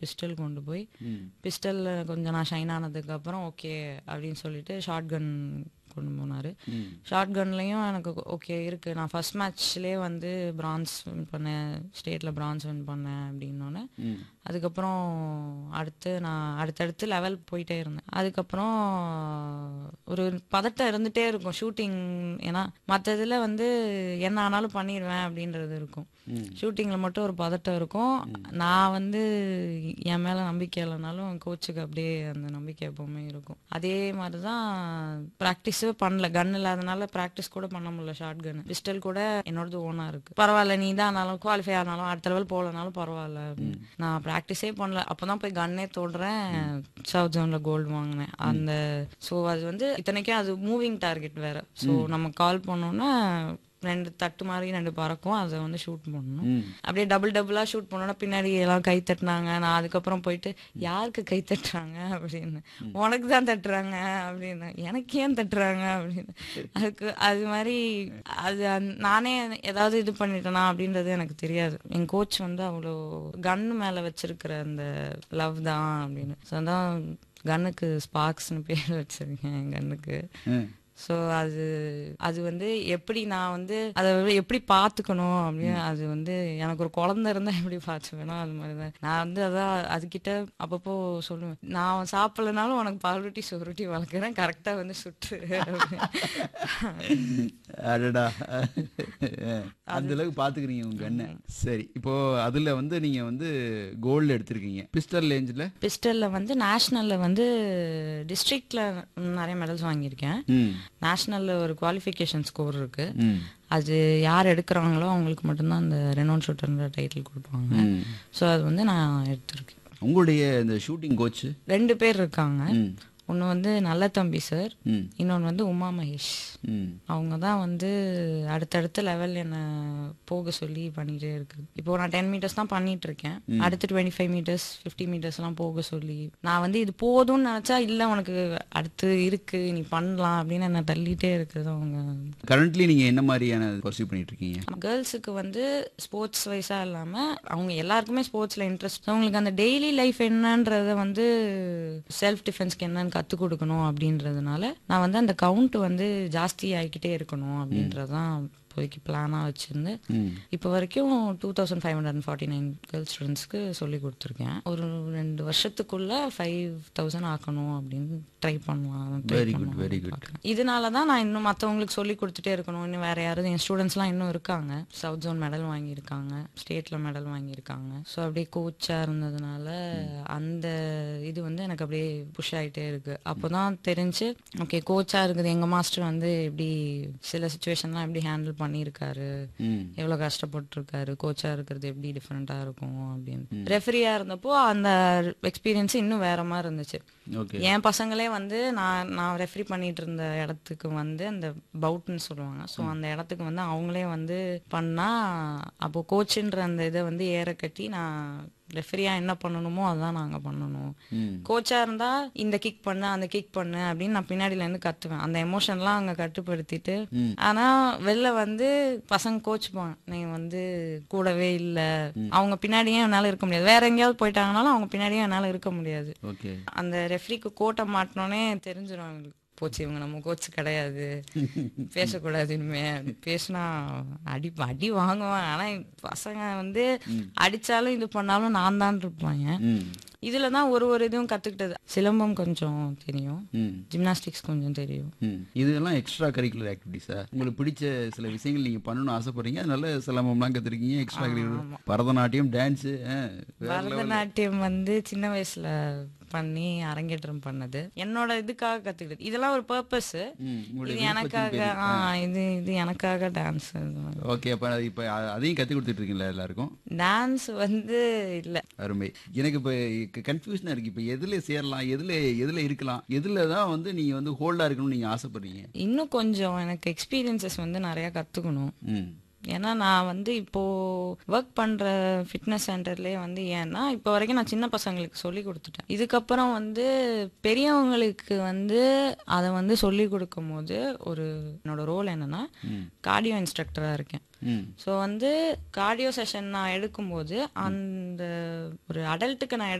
Pistol கொண்டு போய் ம் பிஸ்டலில் கொஞ்சம் நான் ஷைன் ஆனதுக்கப்புறம் ஓகே அப்படின்னு சொல்லிட்டு ஷார்ட் கன் கொண்டு போனார் ம் ஷார்ட் கன்லேயும் எனக்கு ஓகே இருக்குது நான் ஃபர்ஸ்ட் மேட்ச்லேயே வந்து பிரான்ஸ் வின் பண்ணேன் ஸ்டேட்டில் பிரான்ஸ் வின் பண்ணேன் அப்படின்னோடனே ம் அதுக்கப்புறம் அடுத்து நான் அடுத்தடுத்து லெவல் போயிட்டே இருந்தேன் அதுக்கப்புறம் ஒரு பதட்டம் இருந்துகிட்டே இருக்கும் ஷூட்டிங் ஏன்னா மற்ற இதில் வந்து என்ன ஆனாலும் பண்ணிடுவேன் அப்படின்றது இருக்கும் ம் ஷூட்டிங்கில் மட்டும் ஒரு பதட்டம் இருக்கும் நான் வந்து என் மேலே நம்பிக்கை இல்லைனாலும் கோச்சுக்கு அப்படியே அந்த நம்பிக்கை எப்பவுமே இருக்கும் அதே மாதிரி தான் ப்ராக்டிஸே பண்ணல கன் இல்லாதனால ப்ராக்டிஸ் கூட பண்ண முடியல ஷார்ட் கன் பிஸ்டல் கூட என்னோடது ஓனா இருக்கு பரவாயில்ல நீ தான் ஆனாலும் குவாலிஃபை ஆனாலும் அடுத்த லெவல் போகலனாலும் பரவாயில்ல அப்படின்னு. நான் ப்ராக்டிஸே பண்ணல அப்பதான் போய் கன்னே தொடுறேன் சவுத் ஜோன்ல கோல்டு வாங்கினேன் அந்த ஸோ அது வந்து இத்தனைக்கும் அது மூவிங் டார்கெட் வேற ஸோ நம்ம கால் பண்ணோம்னா ரெண்டு தட்டு மாதிரி ரெண்டு பறக்கும் அதை வந்து ஷூட் பண்ணணும் ம் அப்படியே டபுள் டபுளா ஷூட் பண்ணோன்னா பின்னாடி எல்லாம் கை தட்டினாங்க நான் அதுக்கப்புறம் போயிட்டு யாருக்கு கை தட்டுறாங்க அப்படின்னு உனக்கு தான் தட்டுறாங்க அப்படின்னு எனக்கு ஏன் தட்டுறாங்க அப்படின்னு அதுக்கு அது மாதிரி அது அந்த- நானே ஏதாவது இது பண்ணிட்டேனா அப்படின்றது எனக்கு தெரியாது என் கோச் வந்து அவ்வளோ கன்னு மேல வச்சிருக்கிற அந்த லவ் தான் அப்படின்னு ஸோ அதான் கன்னுக்கு ஸ்பார்க்ஸ்னு பேர் வச்சிருக்கேன் என் கன்னுக்கு ம் ஸோ அது அது வந்து எப்படி நான் வந்து அதை வந்து எப்படி பார்த்துக்கணும் அப்படின்னு அது வந்து எனக்கு ஒரு குழந்தை இருந்தால் எப்படி பார்த்துக்கணும் அது மாதிரி தான் நான் வந்து அதான் அதுக்கிட்ட அப்பப்போ சொல்லுவேன் நான் சாப்பிடலனாலும் உனக்கு பால்வட்டி சுருட்டி வளர்க்குறேன் கரெக்டாக வந்து சுட்டு அடடா அந்த அளவுக்கு பாத்துக்கிறீங்க உங்க அண்ணன் சரி இப்போ அதுல வந்து நீங்க வந்து கோல்டு எடுத்திருக்கீங்க பிஸ்டல் ரேஞ்சில் பிஸ்டலில் வந்து நேஷ்னலில் வந்து டிஸ்ட்ரிக்டில் நிறைய மெடல்ஸ் வாங்கியிருக்கேன் ம் நேஷ்னலில் ஒரு குவாலிஃபிகேஷன் ஸ்கோர் இருக்கு ம் அது யார் எடுக்கிறாங்களோ அவங்களுக்கு மட்டும்தான் அந்த ரெனோன் ஷூட்டர்ன்ற டைட்டில் கொடுப்பாங்க ம். ஸோ அது வந்து நான் எடுத்திருக்கேன் உங்களுடைய இந்த ஷூட்டிங் கோச் ரெண்டு பேர் இருக்காங்க ம் ஒன்று வந்து நல்ல தம்பி சார் ம் இன்னொன்று வந்து உமா மகேஷ் ம் அவங்க தான் வந்து அடுத்தடுத்த லெவல் என்னை போக சொல்லி பண்ணிட்டே இருக்குது இப்போ நான் டென் மீட்டர்ஸ் தான் பண்ணிட்டு இருக்கேன் அடுத்து டுவெண்ட்டி ஃபைவ் மீட்டர்ஸ் ஃபிஃப்டி மீட்டர்ஸ்லாம் போக சொல்லி நான் வந்து இது போதும்னு நினச்சா இல்லை உனக்கு அடுத்து இருக்கு நீ பண்ணலாம் அப்படின்னு என்னை தள்ளிட்டே இருக்குது அவங்க கரண்ட்லி நீங்க என்ன மாதிரியான பர்சியூ பண்ணிட்டு இருக்கீங்க கேர்ள்ஸுக்கு வந்து ஸ்போர்ட்ஸ் வைஸாக இல்லாமல் அவங்க எல்லாருக்குமே ஸ்போர்ட்ஸில் இன்ட்ரெஸ்ட் அவங்களுக்கு அந்த டெய்லி லைஃப் என்னன்றத வந்து செல்ஃப் டிஃபென்ஸ்க்கு என்னன்னு கற்றுக் கொடுக்கணும் அப்படின்றதுனால நான் வந்து அந்த கவுண்ட் வந்து ஜாஸ்தி ஆகிக்கிட்டே இருக்கணும் அப்படின்றதான் இப்போதைக்கு பிளானாக வச்சுருந்து ம் இப்போ வரைக்கும் two thousand five hundred forty nine girls ஸ்டூடெண்ட்ஸ்க்கு சொல்லி கொடுத்துருக்கேன் ஒரு ரெண்டு வருஷத்துக்குள்ள ஃபைவ் தௌசண்ட் ஆக்கணும் அப்படின்னு ட்ரை பண்ணலாம் try வெரி குட் பண்ணலாம் வெரி குட் பார்க்குறேன். இதனால தான் நான் இன்னும் மற்றவங்களுக்கு சொல்லி கொடுத்துட்டே இருக்கணும் இன்னும் வேற யாராவது என் ஸ்டூடெண்ட்ஸ்லாம் இன்னும் இருக்காங்க சவுத் ஜோன் மெடல் வாங்கியிருக்காங்க ஸ்டேட்ல மெடல் வாங்கியிருக்காங்க ஸோ அப்படியே கோச்சாக இருந்ததுனால அந்த இது வந்து எனக்கு அப்படியே புஷ் ஆகிட்டே இருக்கு அப்போதான் தெரிஞ்சு ஓகே கோச்சாக இருக்குது எங்கள் மாஸ்டர் வந்து எப்படி சில சுச்சுவேஷன்லாம் எப்படி ஹேண்டில் பண்ணியிருக்காரு ம் எவ்வளோ கஷ்டப்பட்டிருக்காரு கோச்சாக இருக்கிறது எப்படி டிஃப்ரெண்ட்டாக இருக்கும் அப்படின்னு ரெஃபரியாக இருந்தப்போ அந்த எக்ஸ்பீரியன்ஸ் இன்னும் வேற மாதிரி இருந்துச்சு ஓகே என் பசங்களே வந்து நான் நான் ரெஃப்ரி பண்ணிட்டு இருந்த இடத்துக்கு வந்து அந்த பவுட்னு சொல்லுவாங்க ஸோ அந்த இடத்துக்கு வந்து அவங்களே வந்து பண்ணா அப்போ கோச்சுன்ற அந்த இதை வந்து ஏற கட்டி நான் ரெஃப்ரியா என்ன பண்ணணுமோ அதான் நாங்க பண்ணணும் ம் கோச்சா இருந்தா இந்த கிக் பண்ணு அந்த கிக் பண்ணு அப்படின்னு நான் பின்னாடில இருந்து கத்துவேன் அந்த எமோஷன்லாம் அங்க கட்டுப்படுத்திட்டு ம். ஆனா வெளில வந்து பசங்க கோச்சுப்பாங்க நீ வந்து கூடவே இல்ல அவங்க பின்னாடியே என்னால இருக்க முடியாது வேற எங்கேயாவது போயிட்டாங்கனாலும் அவங்க பின்னாடியே என்னால இருக்க முடியாது ஓகே அந்த ரெஃப்ரிக்கு கோட்டை மாட்டினோடனே தெரிஞ்சிடும் அவங்களுக்கு போச்சு இவங்க நம்ம கோச்சு கிடையாது பேசக்கூடாது இனிமே அப்படி பேசினா அடி அடி வாங்குவான் ஆனா பசங்க வந்து அடிச்சாலும் இது பண்ணாலும் நான் தான் இருப்பாங்க ம் இதுல தான் ஒரு ஒரு இதுவும் கத்துக்கிட்டது சிலம்பம் கொஞ்சம் தெரியும் ம் ஜிம்னாஸ்டிக்ஸ் கொஞ்சம் தெரியும் ம் இதெல்லாம் எக்ஸ்ட்ரா கரிக்குலர் ஆக்டிவிட்டிஸா உங்களுக்கு பிடிச்ச சில விஷயங்கள் நீங்க பண்ணணும்னு ஆசைப்படுறீங்க அதனால சிலம்பம்லாம் கத்துருக்கீங்க extra curricular Bharatanatyam dance Bharatanatyam வந்து சின்ன வயசுல பண்ணி அரங்கேற்றம் பண்ணது என்னோட இதுக்காக கத்துக்கிட்டது இதெல்லாம் ஒரு பர்பஸ் இது எனக்காக ஆ இது இது எனக்காக டான்ஸ் ஓகே அப்ப அது இப்ப அ- அதையும் கத்து கொடுத்துட்டு இருக்கீங்களா எல்லாருக்கும் டான்ஸ் வந்து இல்ல அருமை எனக்கு இப்ப கன்ஃபியூஷனா இருக்கு இப்ப எதுல சேரலாம் எதுல எதுல இருக்கலாம் எதுல தான் வந்து நீங்க வந்து ஹோல்டா இருக்கணும்னு நீங்க ஆசைப்படுறீங்க இன்னும் கொஞ்சம் எனக்கு எக்ஸ்பீரியன்சஸ் வந்து நிறைய கத்துக்கணும் ம் ஏன்னா நான் வந்து இப்போ ஒர்க் பண்ற ஃபிட்னஸ் சென்டர்லயே வந்து ஏன்னா இப்போ வரைக்கும் நான் சின்ன பசங்களுக்கு சொல்லி கொடுத்துட்டேன் இதுக்கப்புறம் வந்து பெரியவங்களுக்கு வந்து அதை வந்து சொல்லி கொடுக்கும் போது ஒரு என்னோட ரோல் என்னன்னா கார்டியோ இன்ஸ்ட்ரக்டரா இருக்கேன் ம் ஸோ வந்து கார்டியோ செஷன் நான் எடுக்கும்போது அந்த ஒரு அடல்ட்டுக்கு நான்